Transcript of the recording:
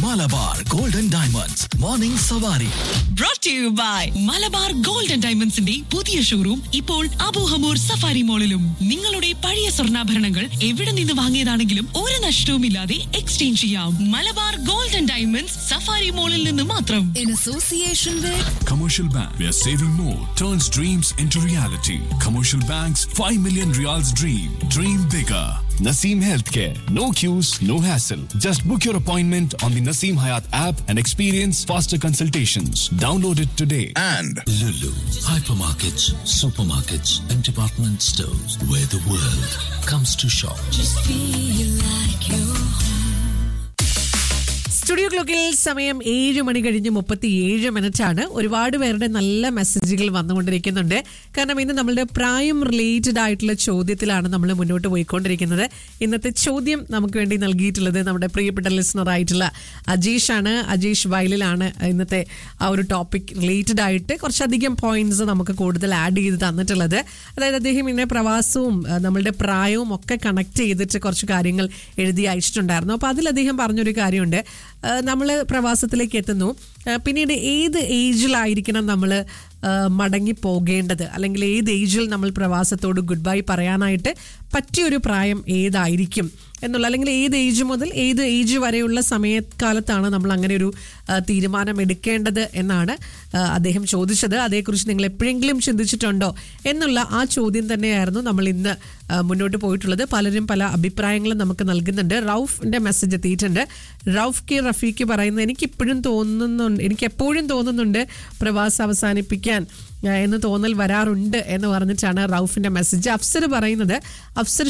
Malabar golden diamonds morning സവാരി brought to you by Malabar gold and ഡയമണ്ട്സിന്റെ പുതിയ ഷോറൂം ഇപ്പോൾ അബൂഹമൂർ സഫാരി മോളിലും നിങ്ങളുടെ പഴയ സ്വർണ്ണാഭരണങ്ങൾ എവിടെ നിന്ന് വാങ്ങിയതാണെങ്കിലും ഒരു നഷ്ടവുമില്ലാതെ എക്സ്ചേഞ്ച് ചെയ്യാം Malabar gold and diamonds safari മോളിൽ നിന്ന് മാത്രം in association with Commercial Bank, where saving more turns dreams into reality. Commercial Bank's 5 million reals dream. Dream bigger. Naseem Healthcare. No queues, no hassle. Just book your appointment on the Naseem Hayat app and experience faster consultations. Download it today. and Lulu, hypermarkets, supermarkets, and department stores where the world comes to shop. feel like you're studio ക്ലോക്കിൽ സമയം ഏഴ് മണി കഴിഞ്ഞ് മുപ്പത്തിയേഴ് minute ആണ് ഒരുപാട് പേരുടെ നല്ല മെസ്സേജുകൾ വന്നുകൊണ്ടിരിക്കുന്നുണ്ട് കാരണം ഇന്ന് നമ്മളുടെ പ്രായം റിലേറ്റഡ് ആയിട്ടുള്ള ചോദ്യത്തിലാണ് നമ്മൾ മുന്നോട്ട് പോയിക്കൊണ്ടിരിക്കുന്നത് ഇന്നത്തെ ചോദ്യം നമുക്ക് വേണ്ടി നൽകിയിട്ടുള്ളത് നമ്മുടെ പ്രിയപ്പെട്ട ലിസണർ ആയിട്ടുള്ള അജീഷ് ആണ് അജീഷ് വയലിലാണ് ഇന്നത്തെ ആ ഒരു ടോപ്പിക് റിലേറ്റഡ് ആയിട്ട് കുറച്ചധികം പോയിന്റ്സ് നമുക്ക് കൂടുതൽ ആഡ് ചെയ്ത് തന്നിട്ടുള്ളത് അതായത് അദ്ദേഹം ഇങ്ങനെ പ്രവാസവും ആ, നമ്മളുടെ പ്രായവും ഒക്കെ കണക്ട് ചെയ്തിട്ട് കുറച്ച് കാര്യങ്ങൾ എഴുതി അയച്ചിട്ടുണ്ടായിരുന്നു അപ്പോൾ അതിൽ അദ്ദേഹം പറഞ്ഞൊരു കാര്യമുണ്ട് നമ്മൾ പ്രവാസത്തിലേക്ക് എത്തുന്നു ആ, പിന്നീട് ഏത് ഏജിലായിരിക്കണം നമ്മൾ മടങ്ങി പോകേണ്ടത് അല്ലെങ്കിൽ ഏത് ഏജിൽ നമ്മൾ പ്രവാസത്തോട് ഗുഡ് ബൈ പറയാനായിട്ട് പറ്റിയൊരു പ്രായം ഏതായിരിക്കും എന്നുള്ള അല്ലെങ്കിൽ ഏത് ഏജ് മുതൽ ഏത് ഏജ് വരെയുള്ള സമയക്കാലത്താണ് നമ്മൾ അങ്ങനെ ഒരു ആ, തീരുമാനം എടുക്കേണ്ടത് എന്നാണ് ആ, അദ്ദേഹം ചോദിച്ചത് അതേക്കുറിച്ച് നിങ്ങൾ എപ്പോഴെങ്കിലും ചിന്തിച്ചിട്ടുണ്ടോ എന്നുള്ള ആ ചോദ്യം തന്നെയായിരുന്നു നമ്മൾ ഇന്ന് ആ, മുന്നോട്ട് പോയിട്ടുള്ളത് പലരും പല അഭിപ്രായങ്ങളും നമുക്ക് നൽകുന്നുണ്ട് റൌഫിന്റെ മെസ്സേജ് എത്തിയിട്ടുണ്ട് റൌഫ് കെ റഫീഖ് പറയുന്നത് എനിക്ക് ഇപ്പോഴും തോന്നുന്നുണ്ട് എനിക്ക് എപ്പോഴും തോന്നുന്നുണ്ട് പ്രവാസം അവസാനിപ്പിക്കാൻ ആ, എന്ന് തോന്നൽ വരാറുണ്ട് എന്ന് പറഞ്ഞിട്ടാണ് റൌഫിന്റെ മെസ്സേജ് അഫ്സർ പറയുന്നത് അഫ്സർ